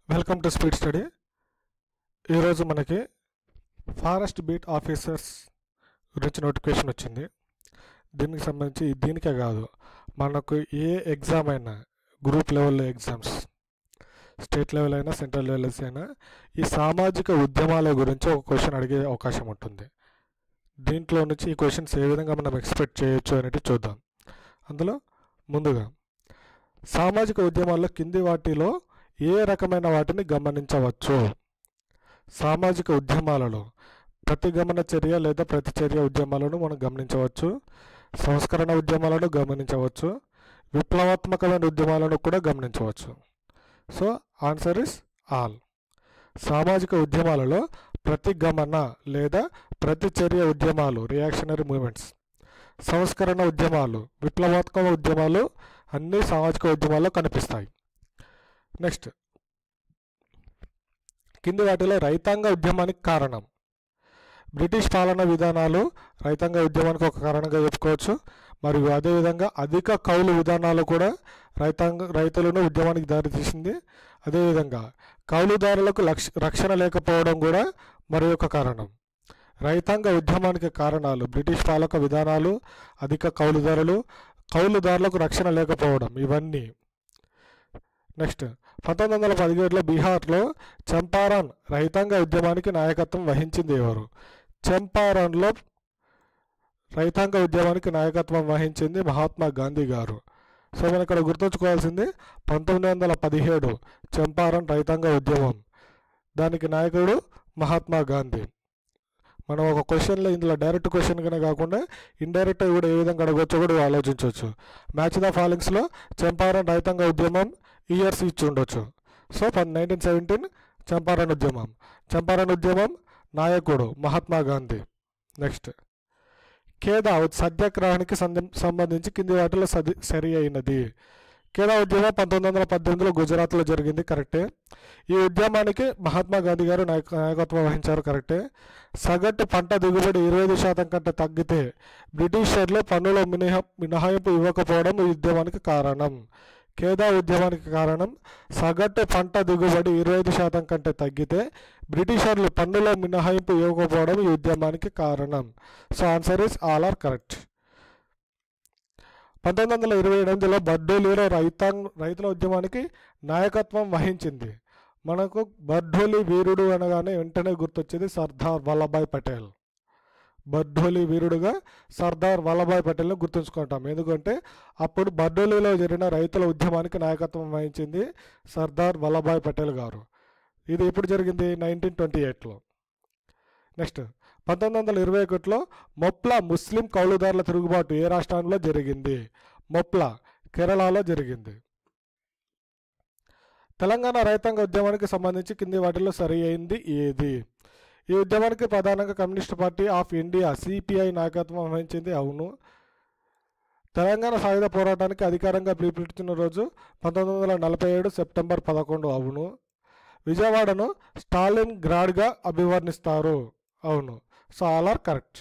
welcome to speed study ఈరోజు మనకి forest beat officers గురించి నోటిఫికేషన్ వచ్చింది దీనికి సంబంధించి దీనికే కాదు మనకు ఏ ఎగ్జామ్ అయినా group level exams state level అయినా సెంట్రల్ లెవెల్స్ అయినా ఈ సామాజిక ఉద్యమాల గురించి ఒక క్వశ్చన్ అడిగే అవకాశం ఉంటుంది దీంట్లో నుంచి ఈ క్వశ్చన్స్ ఏ విధంగా మనం ఎక్స్పెక్ట్ చేయొచ్చు అనేది చూద్దాం అందులో ముందుగా సామాజిక ఉద్యమాల్లో కింది వాటిలో ఏ రకమైన వాటిని గమనించవచ్చు సామాజిక ఉద్యమాలలో ప్రతిగమన చర్య లేదా ప్రతిచర్య ఉద్యమాలను మనం గమనించవచ్చు సంస్కరణ ఉద్యమాలను గమనించవచ్చు విప్లవాత్మకమైన ఉద్యమాలను కూడా గమనించవచ్చు సో ఆన్సర్ ఇస్ ఆల్ సామాజిక ఉద్యమాలలో ప్రతిగమన లేదా ప్రతిచర్య ఉద్యమాలు రియాక్షనరీ మూమెంట్స్ సంస్కరణ ఉద్యమాలు విప్లవాత్మక ఉద్యమాలు అన్ని సామాజిక ఉద్యమాల్లో కనిపిస్తాయి నెక్స్ట్ కింది వాటిలో రైతాంగ ఉద్యమానికి కారణం బ్రిటిష్ పాలన విధానాలు రైతాంగ ఉద్యమానికి ఒక కారణంగా చెప్పుకోవచ్చు మరియు అదేవిధంగా అధిక కౌలు విధానాలు కూడా రైతాంగ రైతులను ఉద్యమానికి దారితీసింది అదేవిధంగా కౌలుదారులకు లక్ష రక్షణ లేకపోవడం కూడా మరి ఒక కారణం రైతాంగ ఉద్యమానికి కారణాలు బ్రిటిష్ పాలక విధానాలు అధిక కౌలుదారులు కౌలుదారులకు రక్షణ లేకపోవడం ఇవన్నీ నెక్స్ట్ పంతొమ్మిది వందల పదిహేడులో బీహార్లో చంపారన్ రైతాంగ ఉద్యమానికి నాయకత్వం వహించింది ఎవరు చంపారన్లో రైతాంగ ఉద్యమానికి నాయకత్వం వహించింది మహాత్మా గాంధీ గారు సో మనం ఇక్కడ గుర్తుంచుకోవాల్సింది పంతొమ్మిది వందల పదిహేడు చంపారన్ రైతాంగ ఉద్యమం దానికి నాయకుడు మహాత్మా గాంధీ మనం ఒక క్వశ్చన్లో ఇందులో డైరెక్ట్ క్వశ్చన్ కన్నా కాకుండా ఇండైరెక్ట్ కూడా ఏ విధంగా అడగవచ్చో కూడా ఆలోచించవచ్చు మ్యాచ్ ద ఫాలోయింగ్స్లో చంపారన్ రైతాంగ ఉద్యమం ఇయర్స్ ఇచ్చి ఉండొచ్చు సో నైన్టీన్ సెవెంటీన్ చంపారన్ ఉద్యమం చంపారన్ ఉద్యమం నాయకుడు మహాత్మా గాంధీ నెక్స్ట్ ఖేదా సత్యాగ్రహానికి సంద- సంబంధించి కింది వాటిలో సది సరి అయినది ఖేదా ఉద్యమం పంతొమ్మిది వందల పద్దెనిమిదిలో గుజరాత్లో జరిగింది కరెక్టే ఈ ఉద్యమానికి మహాత్మా గాంధీ గారు నాయక నాయకత్వం వహించారు కరెక్టే సగటు పంట దిగుబడి ఇరవై ఐదు శాతం కంటే తగ్గితే బ్రిటిషర్లు పన్నుల మినహ మినహాయింపు ఇవ్వకపోవడం ఈ ఉద్యమానికి కారణం ఖేదా ఉద్యమానికి కారణం సగటు పంట దిగుబడి ఇరవై ఐదు శాతం కంటే తగ్గితే బ్రిటిషర్లు పన్నుల మినహాయింపు ఇవ్వకపోవడం ఈ ఉద్యమానికి కారణం so answer is all are correct పంతొమ్మిది వందల ఇరవై ఎనిమిదిలో బర్డోలీలో రైతాంగ రైతుల ఉద్యమానికి నాయకత్వం వహించింది మనకు బర్డోలి వీరుడు అనగానే వెంటనే గుర్తొచ్చేది సర్దార్ వల్లభాయ్ పటేల్ బర్డోలి వీరుడుగా సర్దార్ వల్లభాయ్ పటేల్ని గుర్తుంచుకుంటాం ఎందుకంటే అప్పుడు బర్డోలీలో జరిగిన రైతుల ఉద్యమానికి నాయకత్వం వహించింది సర్దార్ వల్లభాయ్ పటేల్ గారు ఇది ఎప్పుడు జరిగింది నైన్టీన్ ట్వంటీ ఎయిట్లో నెక్స్ట్ పంతొమ్మిది వందల ఇరవై ఒకటిలో మొప్లా ముస్లిం కౌలుదారుల తిరుగుబాటు ఏ రాష్ట్రంలో జరిగింది మొప్లా కేరళలో జరిగింది తెలంగాణ రైతాంగ ఉద్యమానికి సంబంధించి కింది వాటిలో సరి అయింది ఏది ఈ ఉద్యమానికి ప్రధానంగా communist party of India CPI నాయకత్వం వహించింది అవును తెలంగాణ సాయుధ పోరాటానికి అధికారంగా పిలుపునిచ్చిన రోజు పంతొమ్మిది వందల నలభై ఏడు సెప్టెంబర్ పదకొండు అవును విజయవాడను స్టాలిన్ గ్రాడ్గా అభివర్ణిస్తారు అవును సో ఆల్ ఆర్ కరెక్ట్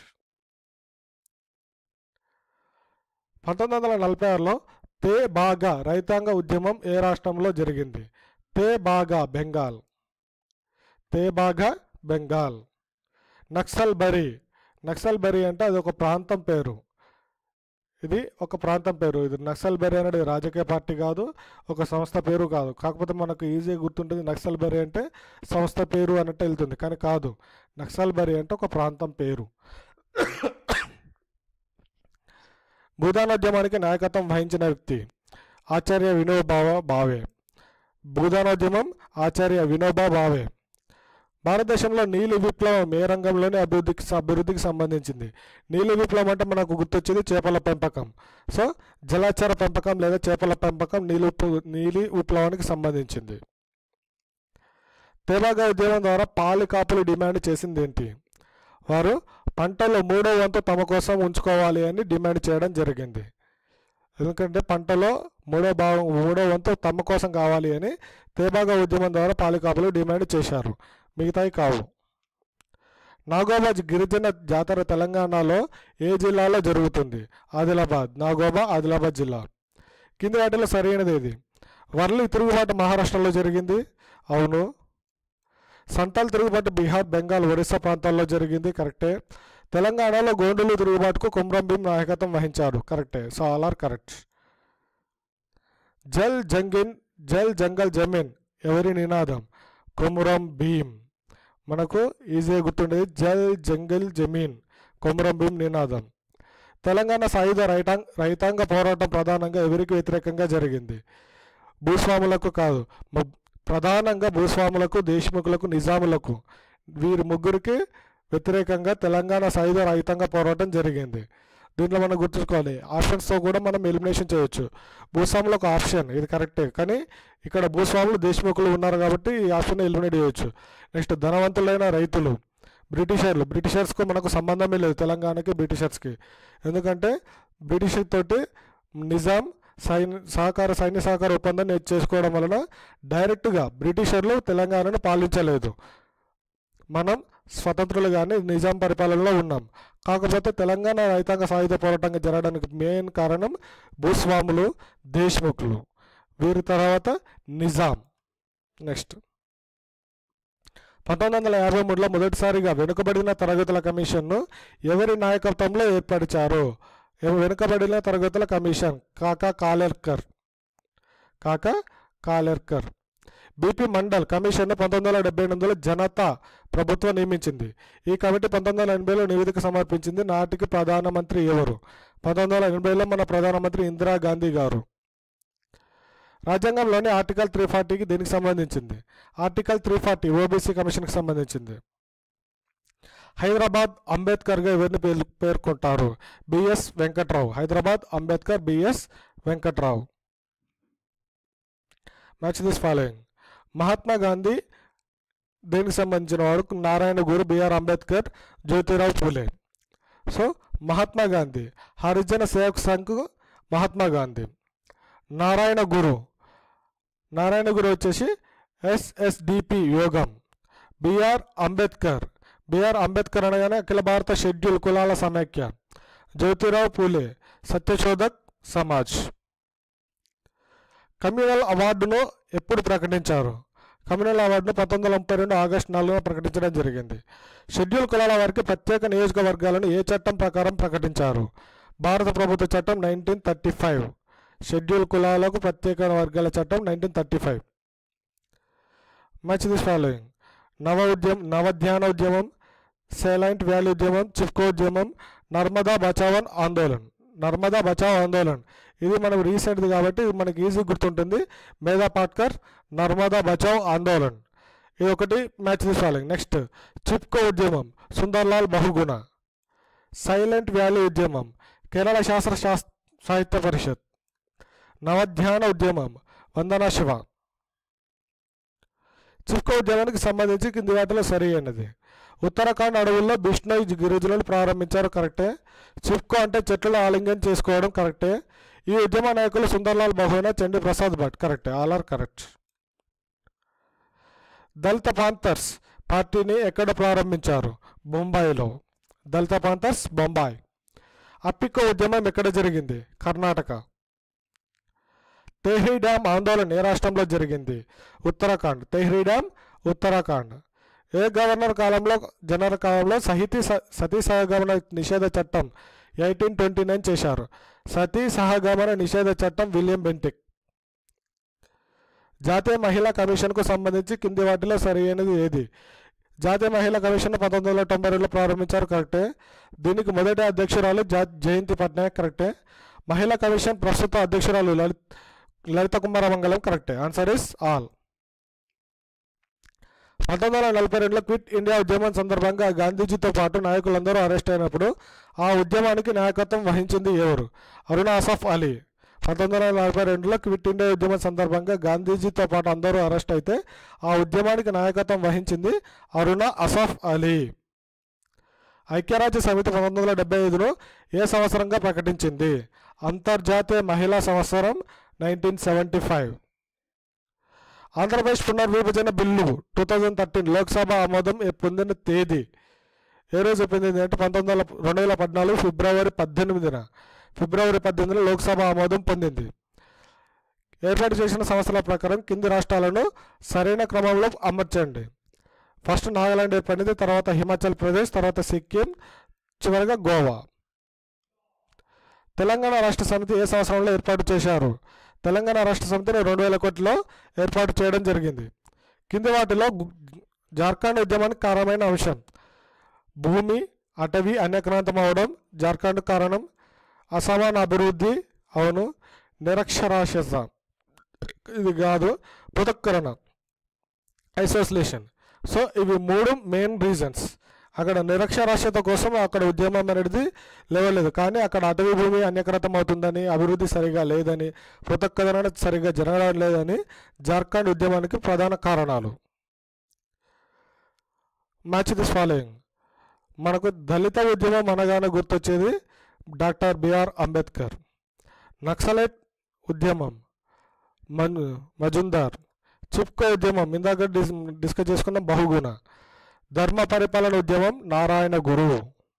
పంతొమ్మిది వందల నలభై ఆరులో తే బాగా రైతాంగ ఉద్యమం ఏ రాష్ట్రంలో జరిగింది తే బాగా బెంగాల్ తే బాగా బెంగాల్ నక్సల్ బరి నక్సల్ బరి అంటే అది ఒక ప్రాంతం పేరు ఇది ఒక ప్రాంతం పేరు ఇది నక్సల్ బెరీ అనేది రాజకీయ పార్టీ కాదు ఒక సంస్థ పేరు కాదు కాకపోతే మనకు ఈజీగా గుర్తుంటుంది నక్సల్ బెరీ అంటే సంస్థ పేరు అన్నట్టు వెళ్తుంది కానీ కాదు నక్సల్ బెరీ అంటే ఒక ప్రాంతం పేరు భూదానోద్యమానికి నాయకత్వం వహించిన వ్యక్తి ఆచార్య వినోబావ భావే భూదానోద్యమం ఆచార్య వినోబా భావే భారతదేశంలో నీలి విప్లవం ఏ రంగంలోనే అభివృద్ధికి అభివృద్ధికి సంబంధించింది నీలి విప్లవం అంటే మనకు గుర్తొచ్చేది చేపల పెంపకం సో జలాచార పెంపకం లేదా చేపల పెంపకం నీలి ఉప్పు- నీలి విప్లవానికి సంబంధించింది తేబాగా ఉద్యమం ద్వారా పాలి కాపులు డిమాండ్ చేసింది ఏంటి వారు పంటలో మూడో వంతు తమ కోసం ఉంచుకోవాలి అని డిమాండ్ చేయడం జరిగింది ఎందుకంటే పంటలో మూడో భాగం మూడో వంతు తమ కోసం కావాలి అని తేబాగా ఉద్యమం ద్వారా పాలికాపులు డిమాండ్ చేశారు మిగతాయి కావు నాగోబా గిరిజన జాతర తెలంగాణలో ఏ జిల్లాలో జరుగుతుంది ఆదిలాబాద్ నాగోబా ఆదిలాబాద్ జిల్లా కింది వాటిలో సరైనది ఏది వర్లి తిరుగుబాటు మహారాష్ట్రలో జరిగింది అవును సంతాల్ తిరుగుబాటు బీహార్ బెంగాల్ ఒరిస్సా ప్రాంతాల్లో జరిగింది కరెక్టే తెలంగాణలో గోండులు తిరుగుబాటుకు కుమ్రం భీం నాయకత్వం వహించాడు కరెక్టే సో ఆల్ ఆర్ కరెక్ట్ జల్ జంగిన్ జల్ జంగల్ జమీన్ ఎవరి నినాదం కుమ్రం భీం మనకు ఈజీగా గుర్తుండేది జల్ జంగల్ జమీన్ కుమ్రం భీం నినాదం తెలంగాణ సాయుధ రైతాంగ రైతాంగ పోరాటం ప్రధానంగా ఎవరికి వ్యతిరేకంగా జరిగింది భూస్వాములకు కాదు ము- ప్రధానంగా భూస్వాములకు దేశముఖులకు నిజాములకు వీరి ముగ్గురికి వ్యతిరేకంగా తెలంగాణ సాయుధ రైతాంగ పోరాటం జరిగింది దీంట్లో మనం గుర్తుంచుకోవాలి ఆప్షన్స్తో కూడా మనం ఎలిమినేషన్ చేయొచ్చు భూస్వాములు ఒక ఆప్షన్ ఇది కరెక్టే కానీ ఇక్కడ భూస్వాములు దేశముఖులు ఉన్నారు కాబట్టి ఈ ఆప్షన్ ఎలిమినేట్ చేయొచ్చు నెక్స్ట్ ధనవంతులైన రైతులు బ్రిటిషర్లు బ్రిటిషర్స్కు మనకు సంబంధమే లేదు తెలంగాణకి బ్రిటిషర్స్కి ఎందుకంటే బ్రిటిష్ తోటి నిజాం సైన్ సహకార సైన్య సహకార ఒప్పందాన్ని చేసుకోవడం వలన డైరెక్ట్గా బ్రిటిషర్లు తెలంగాణను పాలించలేదు మనం స్వతంత్రులుగానే నిజాం పరిపాలనలో ఉన్నాం కాకపోతే తెలంగాణ రైతాంగ సాయుధ పోరాటంగా జరగడానికి మెయిన్ కారణం భూస్వాములు దేశ్ముఖులు వీరి తర్వాత నిజాం నెక్స్ట్ పంతొమ్మిది వందల యాభై మూడులో మొదటిసారిగా వెనుకబడిన తరగతుల కమిషన్ను ఎవరి నాయకత్వంలో ఏర్పరిచారు ఎవ- వెనుకబడిన తరగతుల కమిషన్ కాకా కాలేర్కర్ కాకా కాలేర్కర్ బీపీ మండల్ కమిషన్ను పంతొమ్మిది వందల డెబ్బై ఎనిమిదిలో జనతా ప్రభుత్వం నియమించింది ఈ కమిటీ పంతొమ్మిది వందల ఎనభైలో నివేదిక సమర్పించింది నాటికి ప్రధానమంత్రి ఎవరు పంతొమ్మిది వందల ఎనభైలో మన ప్రధానమంత్రి ఇందిరాగాంధీ గారు రాజ్యాంగంలోని ఆర్టికల్ త్రీ ఫార్టీకి దీనికి సంబంధించింది ఆర్టికల్ త్రీ ఫార్టీ ఓబీసీ కమిషన్కి సంబంధించింది హైదరాబాద్ అంబేద్కర్గా ఎవరిని పేర్ పేర్కొంటారు BS Venkatrao Hyderabad Ambedkar BS Venkatrao match this following Mahatma Gandhi దేనికి సంబంధించిన వాడు నారాయణ గురు బిఆర్ అంబేద్కర్ జ్యోతిరావు పూలే సో మహాత్మా గాంధీ హరిజన సేవక్ సంఘ్ మహాత్మా గాంధీ నారాయణ గురు నారాయణ గురు వచ్చేసి ఎస్ఎస్డిపి యోగం బిఆర్ అంబేద్కర్ బిఆర్ అంబేద్కర్ అనగానే అఖిల భారత షెడ్యూల్ కులాల సమైక్య జ్యోతిరావు పూలే సత్యశోధక్ సమాజ్ కమ్యూనల్ అవార్డును ఎప్పుడు ప్రకటించారు కమ్యూనల్ అవార్డును పంతొమ్మిది వందల ముప్పై రెండు ఆగస్టు నాలుగున ప్రకటించడం జరిగింది షెడ్యూల్ కులాల వారికి ప్రత్యేక నియోజకవర్గాలను ఏ చట్టం ప్రకారం ప్రకటించారు భారత ప్రభుత్వ చట్టం నైన్టీన్ థర్టీ ఫైవ్ షెడ్యూల్ కులాలకు ప్రత్యేక వర్గాల చట్టం nineteen thirty five match this following నవ ఉద్యమం నవధ్యాన ఉద్యమం సెలైంట్ వ్యాలీ ఉద్యమం చిప్కో ఉద్యమం నర్మదా బచావన్ ఆందోళన్ నర్మదా బచావ్ ఆందోళన్ ఇది మనం రీసెంట్ది కాబట్టి ఇది మనకి ఈజీ గుర్తుంటుంది మేధా పాట్కర్ నర్మదా బచావ్ ఆందోళన్ ఇది ఒకటి match this following next Chipko ఉద్యమం సుందర్లాల్ బహుగుణ సైలెంట్ వ్యాలీ ఉద్యమం కేరళ శాస్త్ర శాస్ సాహిత్య పరిషత్ నవధ్యాన ఉద్యమం వందనా శివ చిప్కో ఉద్యమానికి సంబంధించి కింది వాటిలో సరి అయినది ఉత్తరాఖండ్ అడవుల్లో బిష్ణోయ్ గిరిజనులు ప్రారంభించారు కరెక్టే చిప్కో అంటే చెట్లలో ఆలింగనం చేసుకోవడం కరెక్టే ఈ ఉద్యమ నాయకులు సుందర్లాల్ బహునా చండీ ప్రసాద్ భట్ కరెక్టే all are correct Dalit panthers పార్టీని ఎక్కడ ప్రారంభించారు బొంబాయిలో దళిత పాంథర్స్ బొంబాయి అప్పికో ఉద్యమం ఎక్కడ జరిగింది కర్ణాటక తెహ్రీ డ్యామ్ ఆందోళన ఏ రాష్ట్రంలో జరిగింది ఉత్తరాఖండ్ తెహ్రీ డ్యామ్ ఉత్తరాఖండ్ ఏ గవర్నర్ కాలంలో జనరల్ కాలంలో సహితి స- సతీ సహగమన నిషేధ చట్టం ఎయిటీన్ ట్వంటీ నైన్ చేశారు సతీ సహగమన నిషేధ చట్టం విలియం బెంటిక్ జాతీయ మహిళా కమిషన్కు సంబంధించి కింది వాటిలో సరి అయినది ఏది జాతీయ మహిళా కమిషన్ పంతొమ్మిది వందల తొంభై రెండులో ప్రారంభించారు కరెక్టే దీనికి మొదటి అధ్యక్షురాలు జా జయంతి పట్నాయక్ కరెక్టే మహిళా కమిషన్ ప్రస్తుత అధ్యక్షురాలు లలిత్ లలిత కుమారమంగళం కరెక్టే ఆన్సర్ ఇస్ ఆల్ పంతొమ్మిది వందల నలభై రెండులో క్విట్ ఇండియా ఉద్యమం సందర్భంగా గాంధీజీతో పాటు నాయకులందరూ అరెస్ట్ అయినప్పుడు ఆ ఉద్యమానికి నాయకత్వం వహించింది ఎవరు అరుణ అసఫ్ అలీ పంతొమ్మిది వందల నలభై రెండులో క్విట్ ఇండియా ఉద్యమం సందర్భంగా గాంధీజీతో పాటు అందరూ అరెస్ట్ అయితే ఆ ఉద్యమానికి నాయకత్వం వహించింది అరుణ అసఫ్ అలీ ఐక్యరాజ్య సమితి పంతొమ్మిది వందల డెబ్బై ఐదులో ఏ సంవత్సరంగా ప్రకటించింది అంతర్జాతీయ మహిళా సంవత్సరం నైన్టీన్ సెవెంటీ ఫైవ్ ఆంధ్రప్రదేశ్ పునర్విభజన bill two thousand thirteen Lok Sabha ఆమోదం ఏ- పొందిన తేదీ ఏ రోజు పొందింది అంటే పంతొమ్మిది వందల రెండు వేల పద్నాలుగు ఫిబ్రవరి పద్దెనిమిదిన ఫిబ్రవరి పద్దెనిమిదిన లోక్సభ ఆమోదం పొందింది ఏర్పాటు చేసిన సంస్థల ప్రకారం కింది రాష్ట్రాలను సరైన క్రమంలో అమర్చండి ఫస్ట్ నాగాలాండ్ ఏర్పడింది తర్వాత హిమాచల్ ప్రదేశ్ తర్వాత సిక్కిం చివరిగా గోవా తెలంగాణ రాష్ట్ర సమితి ఏ సంవత్సరంలో ఏర్పాటు చేశారు తెలంగాణ రాష్ట్ర సమితిని రెండు వేల ఒకటిలో ఏర్పాటు చేయడం జరిగింది కింది వాటిలో గు- జార్ఖండ్ ఉద్యమానికి కారణమైన అంశం భూమి అటవీ అన్యక్రాంతం అవడం జార్ఖండ్ కారణం అసమాన అభివృద్ధి అవును నిరక్షరాస్యత ఇది కాదు పృథక్కరణ ఐసోలేషన్ సో ఇవి మూడు మెయిన్ రీజన్స్ అక్కడ నిరక్షరాస్యత కోసం అక్కడ ఉద్యమం అనేది లేవలేదు కానీ అక్కడ అటవీ భూమి అన్యక్రతం అవుతుందని అభివృద్ధి సరిగా లేదని పృథక్కరణ సరిగా జరగడం లేదని జార్ఖండ్ ఉద్యమానికి ప్రధాన కారణాలు మ్యాచ్ దిస్ ఫాలోయింగ్ మనకు దళిత ఉద్యమం అనగానే గుర్తొచ్చేది డాక్టర్ బిఆర్ అంబేద్కర్ నక్సలైట్ ఉద్యమం మన్ మజుందార్ చిప్కో ఉద్యమం ఇందాక డిస్ డిస్కస్ చేసుకున్న బహుగుణ ధర్మ పరిపాలన ఉద్యమం నారాయణ గురువు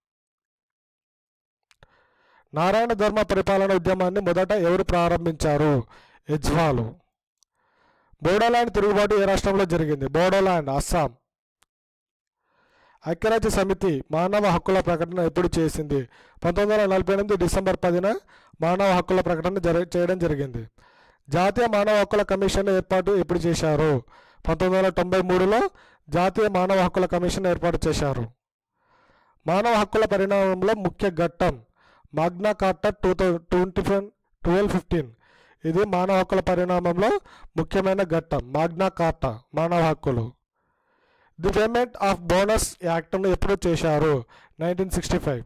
నారాయణ ధర్మ పరిపాలన ఉద్యమాన్ని మొదట ఎవరు ప్రారంభించారు ఎజ్వాలు బోడోల్యాండ్ తిరుగుబాటు ఏ రాష్ట్రంలో జరిగింది బోడోల్యాండ్ అస్సాం ఐక్యరాజ్య సమితి మానవ హక్కుల ప్రకటన ఎప్పుడు చేసింది పంతొమ్మిది వందల నలభై ఎనిమిది డిసెంబర్ పదిన మానవ హక్కుల ప్రకటన జరి చేయడం జరిగింది జాతీయ మానవ హక్కుల కమిషన్ ఏర్పాటు ఎప్పుడు చేశారు పంతొమ్మిది వందల తొంభై మూడులో జాతీయ మానవ హక్కుల కమిషన్ ఏర్పాటు చేశారు మానవ హక్కుల పరిణామంలో ముఖ్య ఘట్టం Magna Carta two thou twenty twelve fifteen ఇది మానవ హక్కుల పరిణామంలో ముఖ్యమైన ఘట్టం మాగ్నా కార్టా మానవ హక్కులు ది పేమెంట్ ఆఫ్ బోనస్ యాక్ట్ను ఎప్పుడు చేశారు నైన్టీన్ సిక్స్టీ ఫైవ్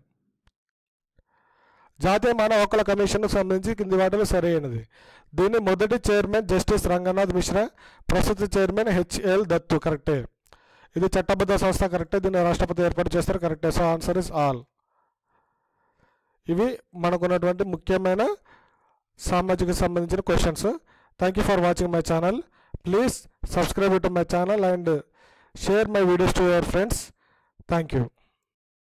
జాతీయ మానవ హక్కుల కమిషన్కు సంబంధించి కింది వాటిలో సరైనది దీని మొదటి చైర్మన్ జస్టిస్ రంగనాథ్ మిశ్రా ప్రస్తుత చైర్మన్ హెచ్ఎల్ దత్తు కరెక్టే ఇది చట్టబద్ధ సంస్థ కరెక్టే దీన్ని రాష్ట్రపతి ఏర్పాటు చేస్తారు కరెక్టే సో ఆన్సర్ ఇస్ ఆల్ ఇవి మనకున్నటువంటి ముఖ్యమైన సామాజిక సంబంధించిన questions thank you for watching my channel please subscribe to my channel and share my videos to your friends thank you